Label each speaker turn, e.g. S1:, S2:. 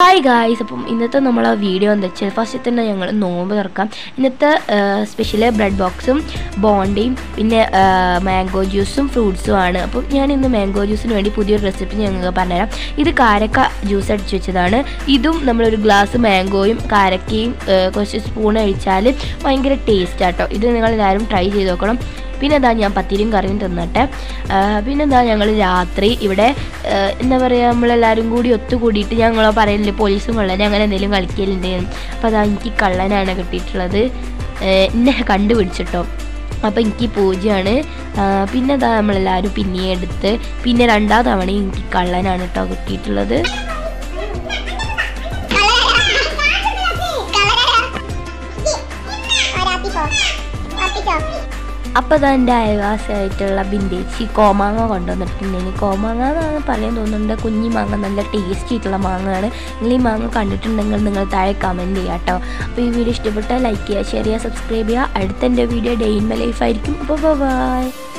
S1: hi guys അപ്പം ഇന്നത്തെ നമ്മളെ വീഡിയോ എന്താ വെച്ചാൽ ഫസ്റ്റ് തന്നെ ഞങ്ങൾ നോമ്പ് തുറക്കാം ഇന്നത്തെ സ്പെഷ്യൽ ബ്രെഡ് ബോക്സും ബോണ്ടിയും പിന്നെ മാംഗോ ജ്യൂസും ഫ്രൂട്ട്സും ആണ് അപ്പം ഞാൻ ഇന്ന് മാംഗോ ജ്യൂസിന് വേണ്ടി പുതിയൊരു റെസിപ്പി ഞങ്ങൾക്ക് പറഞ്ഞുതരാം ഇത് കാരക്ക ജ്യൂസ് അടിച്ച് വെച്ചതാണ് ഇതും നമ്മളൊരു ഗ്ലാസ് മാംഗോയും കാരക്കയും ആ, കുറച്ച് സ്പൂൺ കഴിച്ചാൽ ഭയങ്കര ടേസ്റ്റ് ആട്ടോ ഇത് നിങ്ങൾ എല്ലാവരും ട്രൈ ചെയ്ത് നോക്കണം പിന്നെ എന്താ ഞാൻ പത്തിരിയും കറിയും തിന്നട്ടെ ആ, പിന്നെന്താ ഞങ്ങൾ രാത്രി ഇവിടെ ആ, എന്താ പറയുക നമ്മളെല്ലാവരും കൂടി ഒത്തുകൂടിയിട്ട് ഞങ്ങൾ പറയലില്ലേ പോലീസും കള്ളനെ അങ്ങനെ എന്തെങ്കിലും കളിക്കലുണ്ട് അപ്പോൾ അതാ എനിക്ക് കള്ളനാണ് കിട്ടിയിട്ടുള്ളത് ആ, എന്നെ കണ്ടുപിടിച്ചിട്ടോ അപ്പോൾ എനിക്ക് പൂജയാണ് ആ, പിന്നെ അതാ നമ്മളെല്ലാവരും പിന്നെ എടുത്ത് പിന്നെ രണ്ടാം തവണ എനിക്ക് കള്ളനാണ് കേട്ടോ കിട്ടിയിട്ടുള്ളത് അപ്പോൾ അത് എൻ്റെ അയൽവാസിയായിട്ടുള്ള ബിന്ദേച്ചി കോമാങ്ങ കൊണ്ടുവന്നിട്ടുണ്ടെങ്കിൽ കോമാങ്ങ എന്നാണ് പറയാൻ തോന്നുന്നുണ്ട് കുഞ്ഞി മാങ്ങ നല്ല ടേസ്റ്റി ആയിട്ടുള്ള മാങ്ങയാണ് നിങ്ങൾ ഈ മാങ്ങ കണ്ടിട്ടുണ്ടെങ്കിൽ നിങ്ങൾ താഴെ കമൻറ്റ് ചെയ്യുക കേട്ടോ അപ്പോൾ ഈ വീഡിയോ ഇഷ്ടപ്പെട്ടാൽ ലൈക്ക് ചെയ്യുക ഷെയർ ചെയ്യുക സബ്സ്ക്രൈബ് ചെയ്യുക അടുത്ത എൻ്റെ video day in my life ആയിരിക്കും അപ്പോൾ ബൈ